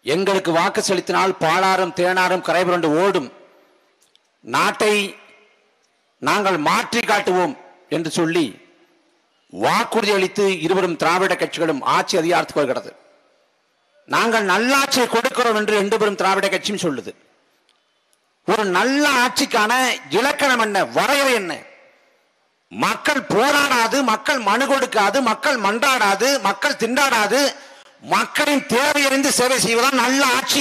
எங்களுக்கு வாக்கு செலுத்தினால் பாலாறும் தேனாரும் கரைபுரண்டு ஓடும் நாட்டை நாங்கள் மாற்றி காட்டுவோம் என்று சொல்லி வாக்குறுதி அளித்து இருவரும் திராவிட கட்சிகளும் ஆட்சி அதிகாரத்துக்கு வருகிறது நாங்கள் நல்லாட்சியை கொடுக்கிறோம் என்று ரெண்டு பேரும் திராவிட கட்சியும் சொல்லுது ஒரு நல்ல ஆட்சிக்கான இலக்கணம் என்ன வரையறை என்ன மக்கள் போராடாது மக்கள் மனு கொடுக்காது மக்கள் மன்றாடாது மக்கள் திண்டாடாது மக்களின் தேவையறிந்து சேவை செய்வதுதான் நல்ல ஆட்சி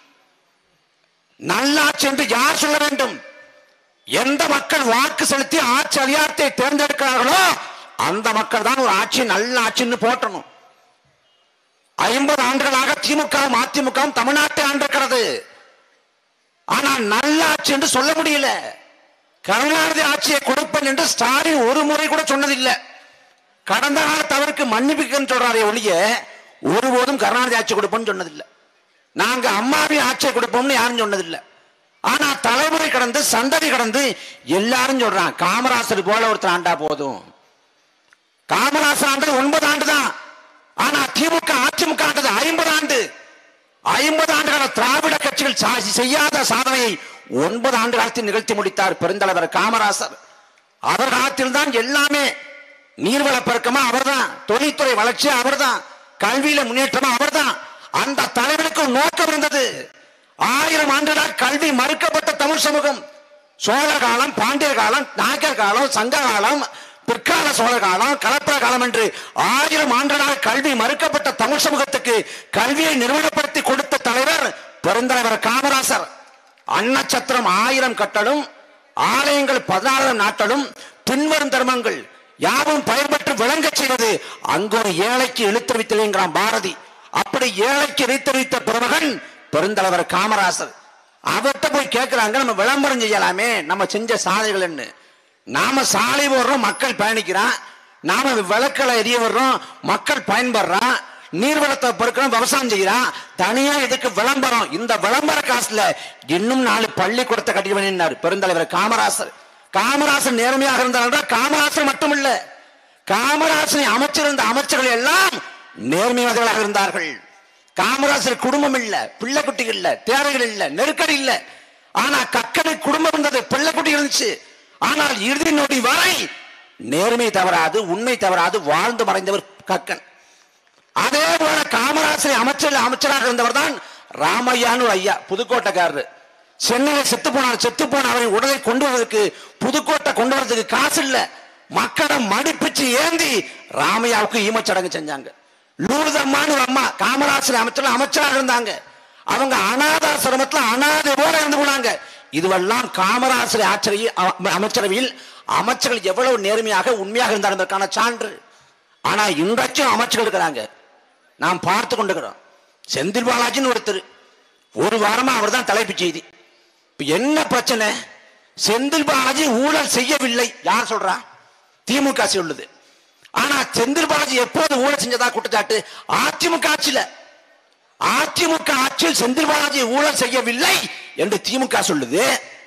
நல்ல ஆட்சி என்று யார் சொல்ல வேண்டும் எந்த மக்கள் வாக்கு செலுத்தி ஆட்சி அதிகாரத்தை தேர்ந்தெடுக்கிறார்களோ அந்த மக்கள் தான் ஒரு ஆட்சி நல்ல ஆட்சின்னு போட்டணும் ஐம்பது ஆண்டுகளாக திமுகவும் அதிமுகவும் தமிழ்நாட்டை ஆண்டிருக்கிறது ஆனால் நல்ல ஆட்சி என்று சொல்ல முடியல கருணாநிதி ஆட்சியை கொடுப்பேன் என்று ஸ்டாலின் ஒரு முறை கூட சொன்னதில்லை கடந்த கால தவறுக்கு மன்னிப்புக்குன்னு சொல்றாரே ஒழிய ஒருபோதும் கருணாநிதி ஆட்சி கொடுப்போம்னு சொன்னதில்லை நாங்க அம்மாவின் ஆட்சியை கொடுப்போம்னு யாரும் சொன்னதில்லை ஆனா தலைமுறை கடந்து சந்ததி கடந்து எல்லாரும் சொல்றான் காமராசர் போல ஒருத்தர் ஆண்டா போதும் காமராசர் ஆண்டது ஒன்பது ஆண்டு தான் ஆனா திமுக அதிமுக ஆண்டது ஐம்பது ஆண்டு ஐம்பது ஆண்டுகால திராவிட கட்சிகள் சா- செய்யாத சாதனையை ஒன்பது ஆண்டு காலத்தில் நிகழ்த்தி முடித்தார் பெருந்தலைவர் காமராசர் அவர் காலத்தில் தான் எல்லாமே நீர்வள பெருக்கமா அவர்தான் தொழில்துறை வளர்ச்சி அவர்தான் கல்வியில முன்னேற்றமா அவர்தான் அந்த தலைவனுக்கு ஒரு நோக்கம் இருந்தது ஆயிரம் ஆண்டுகளாக கல்வி மறுக்கப்பட்ட தமிழ் சமூகம் சோழ காலம் பாண்டியர் காலம் நாயக்கர் காலம் சங்க காலம் பிற்கால சோழ காலம் கலப்பர காலம் என்று ஆயிரம் ஆண்டுகளாக கல்வி மறுக்கப்பட்ட தமிழ் சமூகத்துக்கு கல்வியை நிறுவனப்படுத்தி கொடுத்த தலைவர் பெருந்தலைவர் காமராசர் அன்னச்சத்திரம் ஆயிரம் கட்டலும் ஆலயங்கள் பதினாயிரம் நாட்டலும் பின்வரும் தர்மங்கள் யாவும் பயன்பெற்று விளங்கச் செய்வது அங்கு ஒரு ஏழைக்கு இழுத்தறிவித்தலைங்கிறான் பாரதி அப்படி ஏழைக்கு இழுத்தறிவித்த பிறமகன் பெருந்தலைவர் காமராசர் அவர்கிட்ட போய் கேட்கிறாங்க நம்ம விளம்பரம் செய்யலாமே நம்ம செஞ்ச சாதனைகள் என்ன நாம சாலை போடுறோம் மக்கள் பயணிக்கிறான் நாம விளக்கலை எரிய வர்றோம் மக்கள் பயன்படுறான் நீர்வளத்தை பொறுக்கிறோம் விவசாயம் செய்யறான் தனியா இதுக்கு விளம்பரம் இந்த விளம்பர காசுல இன்னும் நாலு பள்ளிக்கூடத்தை கட்டி வேணினார் பெருந்தலைவர் காமராசர் காமராசர் நேர்மையாக இருந்தால் காமராசர் மட்டுமில்ல காமராசரை அமைச்சிருந்த அமைச்சர்கள் எல்லாம் நேர்மையாளர்களாக இருந்தார்கள் காமராசர் குடும்பம் இல்ல பிள்ளை குட்டிகள் இல்ல தேவைகள் இல்ல நெருக்கடி இல்ல ஆனா கக்கனை குடும்பம் இருந்தது பிள்ளை குட்டி இருந்துச்சு ஆனால் இறுதி நொடி வரை நேர்மை தவறாது உண்மை தவறாது வாழ்ந்து மறைந்தவர் கக்கன் அதே போல காமராசரை அமைச்சர் அமைச்சராக இருந்தவர் தான் ராமையான்னு ஒரு ஐயா புதுக்கோட்டைக்காரரு சென்னையில செத்து போனார் செத்து போன அவரை உடலை கொண்டு வருவதற்கு புதுக்கோட்டை கொண்டு வரதுக்கு காசு இல்ல மக்களிடம் மடிப்பிச்சு ஏந்தி ராமையாவுக்கு ஈமச்சடங்கு செஞ்சாங்க லூர்தம்மான்னு ஒரு அம்மா காமராசர் அமைச்சர் அமைச்சராக இருந்தாங்க அவங்க அனாதாசிரமத்துல அனாதை போல இருந்து போனாங்க இதுவெல்லாம் காமராசர் ஆச்சரிய அமைச்சரவையில் அமைச்சர்கள் எவ்வளவு நேர்மையாக உண்மையாக இருந்தார் என்பதற்கான சான்று ஆனா இன்றைக்கும் அமைச்சர்கள் இருக்கிறாங்க நாம் பார்த்து கொண்டிருக்கிறோம் செந்தில் பாலாஜின்னு ஒருத்தர் ஒரு வாரமா அவர் தான் தலைப்புச் செய்தி இப்ப என்ன பிரச்சனை செந்தில் பாலாஜி ஊழல் செய்யவில்லை யார் சொல்றா திமுக சொல்லுது ஆனா செந்தில் பாலாஜி எப்போது ஊழல் செஞ்சதா குற்றச்சாட்டு அதிமுக ஆட்சியில அதிமுக ஆட்சியில் செந்தில் பாலாஜி ஊழல் செய்யவில்லை என்று திமுக சொல்லுது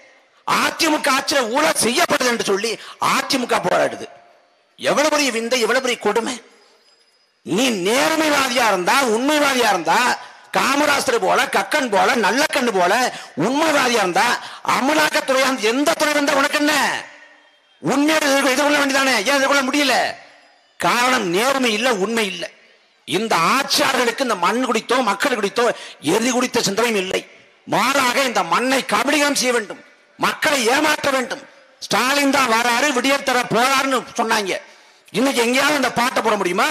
அதிமுக ஆட்சியில் ஊழல் செய்யப்படுது என்று சொல்லி அதிமுக போராடுது எவ்வளவு பெரிய விந்தை எவ்வளவு பெரிய கொடுமை நீ நேர்மைவாதியா இருந்தா உண்மைவாதியா இருந்தா காமராசர் போல கக்கன் போல நல்லக்கண்ணு போல உண்மைவாதியா இருந்தா அமலாக்கத்துறையா இருந்தா எந்த துறை இருந்தா உனக்கு என்ன உண்மையோட எதிர்கொள்ள எதிர்கொள்ள வேண்டியதானே ஏன் எதிர்கொள்ள முடியல காரணம் நேர்மை இல்ல உண்மை இல்ல இந்த ஆட்சியாளர்களுக்கு இந்த மண் குடித்தோ மக்கள் குடித்தோ எரி குடித்த சிந்தனையும் இல்லை மாறாக இந்த மண்ணை கபடிகம் செய்ய வேண்டும் மக்களை ஏமாற்ற வேண்டும் ஸ்டாலின் தான் வராரு விடியல் தர போறாருன்னு சொன்னாங்க இன்னைக்கு எங்கேயாவது இந்த பாட்டை போட முடியுமா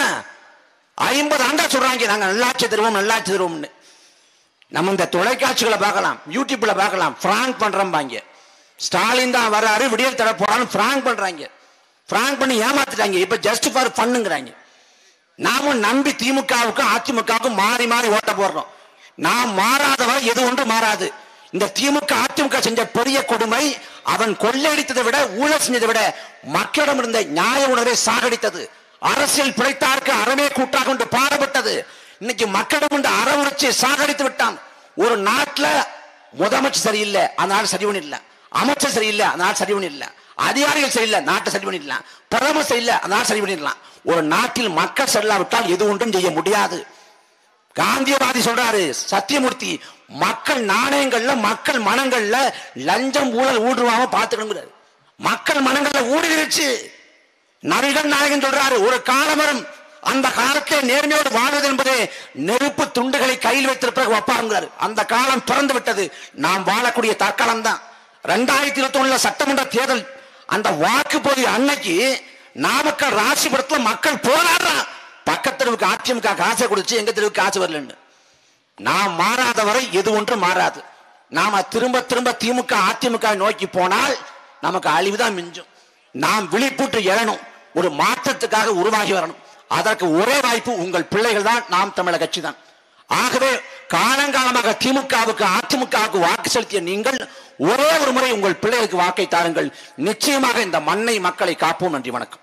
ஐம்பது ஆண்டா சொல்றாங்க நாங்க நல்லாட்சி தருவோம் நல்லாட்சி தருவோம்னு நம்ம இந்த தொலைக்காட்சிகளை பார்க்கலாம் யூடியூப்ல பார்க்கலாம் பிராங்க் பண்றோம்பாங்க ஸ்டாலின் தான் வராரு விடியல் தர போறான்னு பிராங்க் பண்றாங்க பிராங்க் பண்ணி ஏமாத்திட்டாங்க இப்ப ஜஸ்ட் ஃபார் பண்ணுங்கிறாங்க நாமும் நம்பி திமுகவுக்கும் அதிமுகவுக்கும் மாறி மாறி ஓட்ட போடுறோம் நாம் மாறாதவரை எது ஒன்று மாறாது இந்த திமுக அதிமுக செஞ்ச பெரிய கொடுமை அவன் கொள்ளையடித்ததை விட ஊழல் செஞ்சதை விட மக்களிடம் இருந்த நியாய உணர்வை சாகடித்தது அரசியல் பிழைத்தாருக்கு அறமே கூட்டாக கொண்டு பாடுபட்டது இன்னைக்கு மக்களிடம் இந்த அற உணர்ச்சியை சாகடித்து விட்டான் ஒரு நாட்டுல முதலமைச்சர் சரியில்லை அதனால சரி பண்ணிடல அமைச்சர் சரியில்லை அதனால சரி பண்ணிடல அதிகாரிகள் சரியில்லை நாட்டை சரி பண்ணிடலாம் பிரதமர் சரியில்லை அதனால சரி பண்ணிடலாம் ஒரு நாட்டில் மக்கள் சரியில்லாவிட்டால் எது ஒன்றும் செய்ய முடியாது காந்தியவாதி சொல்றாரு சத்தியமூர்த்தி மக்கள் நாணயங்கள்ல மக்கள் மனங்கள்ல லஞ்சம் ஊழல் ஊடுருவாம பாத்துக்கணுங்கிறாரு மக்கள் மனங்கள்ல ஊடுருச்சு நபிகள் நாயகன் சொல்றாரு ஒரு காலம் வரும் அந்த காலத்தில் நேர்மையோடு வாழ்வது என்பது நெருப்பு துண்டுகளை கையில் வைத்திருப்பதாக ஒப்பாருங்கிறார் அந்த காலம் பிறந்து விட்டது நாம் வாழக்கூடிய தற்காலம் தான் ரெண்டாயிரத்தி இருபத்தி ஒண்ணுல சட்டமன்ற தேர்தல் அந்த வாக்குப்பதிவு அன்னைக்கு நாமக்கல் ராசிபுரத்துல மக்கள் போராடுறான் பக்கத்து தெருவுக்கு அதிமுக காசை கொடுத்து எங்க தெருவுக்கு காசு வரலன்னு நாம் மாறாத வரை எது ஒன்றும் மாறாது நாம திரும்ப திரும்ப திமுக அதிமுக வை நோக்கி போனால் நமக்கு அழிவுதான் மிஞ்சும் நாம் விழிப்புற்று எழணும் ஒரு மாற்றத்துக்காக உருவாகி வரணும் அதற்கு ஒரே வாய்ப்பு உங்கள் பிள்ளைகள் தான் நாம் தமிழக கட்சி தான் ஆகவே காலங்காலமாக திமுகவுக்கு அதிமுகவுக்கு வாக்கு செலுத்திய நீங்கள் ஒரே ஒரு முறை உங்கள் பிள்ளைகளுக்கு வாக்கை தாருங்கள் நிச்சயமாக இந்த மண்ணை மக்களை காப்போம் நன்றி வணக்கம்